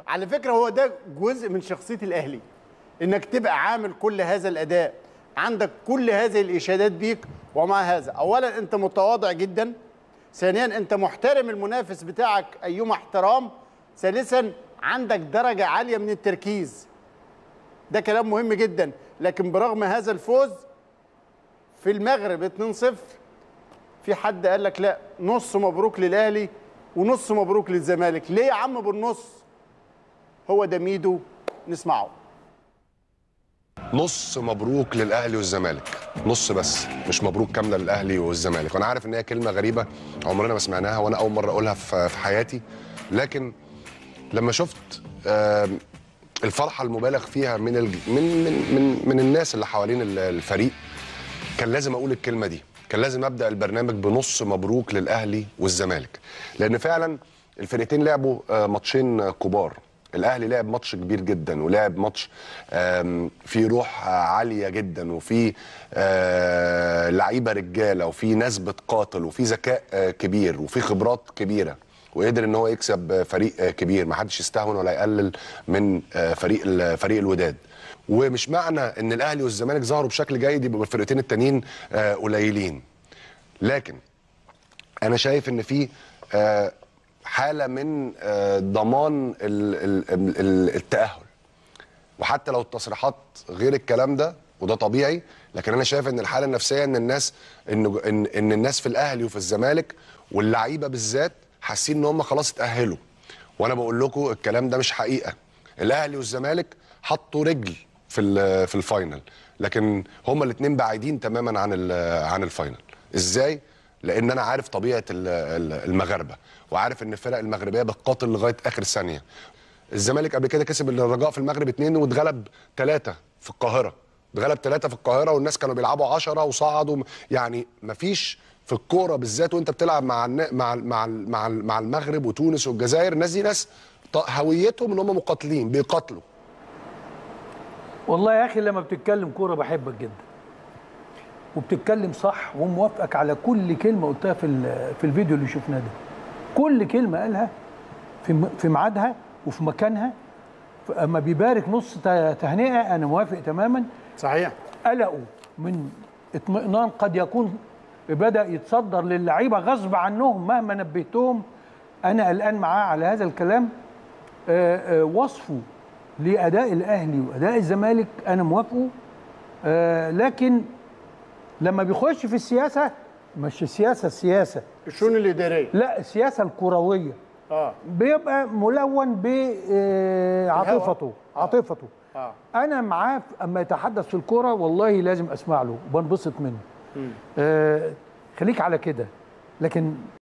على فكره هو ده جزء من شخصيه الاهلي انك تبقى عامل كل هذا الاداء عندك كل هذه الاشادات بيك ومع هذا اولا انت متواضع جدا ثانيا انت محترم المنافس بتاعك ايما احترام ثالثا عندك درجه عاليه من التركيز ده كلام مهم جدا لكن برغم هذا الفوز في المغرب 2-0 في حد قال لك لا نص مبروك للاهلي ونص مبروك للزمالك ليه يا عم بالنص هو ده ميدو نسمعه نص مبروك للاهلي والزمالك نص بس مش مبروك كامله للاهلي والزمالك وانا عارف ان هي كلمه غريبه عمرنا ما سمعناها وانا اول مره اقولها في في حياتي لكن لما شفت آم، الفرحه المبالغ فيها من الج- من من من, من الناس اللي حوالين ال- الفريق كان لازم اقول الكلمه دي كان لازم ابدا البرنامج بنص مبروك للاهلي والزمالك لان فعلا الفرقتين لعبوا آه، ماتشين آه، كبار الاهلي لعب ماتش كبير جدا ولعب ماتش آم، فيه روح آه، عاليه جدا وفيه آه، لعيبه رجاله وفيه ناس بتقاتل وفيه ذكاء آه، كبير وفيه خبرات كبيره وقدر ان هو يكسب آه، فريق آه، كبير ما حدش يستهون ولا يقلل من آه، فريق ال- فريق الوداد ومش معنى ان الاهلي والزمالك ظهروا بشكل جيد يبقى الفرقتين التانيين آه، قليلين لكن انا شايف ان في آه، حاله من آه، ضمان ال- ال- ال- ال- التاهل وحتى لو التصريحات غير الكلام ده وده طبيعي لكن انا شايف ان الحاله النفسيه ان الناس ان ان, إن الناس في الاهلي وفي الزمالك واللعيبه بالذات حاسين ان هم خلاص اتاهلوا وانا بقول لكم الكلام ده مش حقيقه الاهلي والزمالك حطوا رجل في ال- في الفاينل لكن هما الاثنين بعيدين تماما عن ال- عن الفاينل ازاي لان انا عارف طبيعه ال- ال- المغاربه وعارف ان الفرق المغربيه بتقاتل لغايه اخر ثانيه الزمالك قبل كده كسب الرجاء في المغرب اتنين واتغلب ثلاثة في القاهرة اتغلب ثلاثة في القاهرة والناس كانوا بيلعبوا عشرة وصعدوا يعني مفيش في الكورة بالذات وانت بتلعب مع النا- مع ال- مع ال- مع ال- مع المغرب وتونس والجزائر الناس دي ناس ط- هويتهم ان هم مقاتلين بيقاتلوا والله يا اخي لما بتتكلم كوره بحبك جدا وبتتكلم صح وموافقك على كل كلمه قلتها في ال- في الفيديو اللي شفناه ده كل كلمه قالها في م- في ميعادها وفي مكانها ف- اما بيبارك نص ت- تهنئه انا موافق تماما صحيح قلقوا من اطمئنان قد يكون بدا يتصدر للعيبه غصب عنهم مهما نبهتهم انا قلقان معاه على هذا الكلام آه، آه، وصفه لاداء الاهلي واداء الزمالك انا موافقه آه، لكن لما بيخش في السياسه مش السياسه السياسه الشؤون الاداريه لا السياسه الكرويه اه بيبقى ملون بعاطفته عاطفته آه. انا معاه في- اما يتحدث في الكوره والله لازم اسمع له وبنبسط منه آه خليك على كده لكن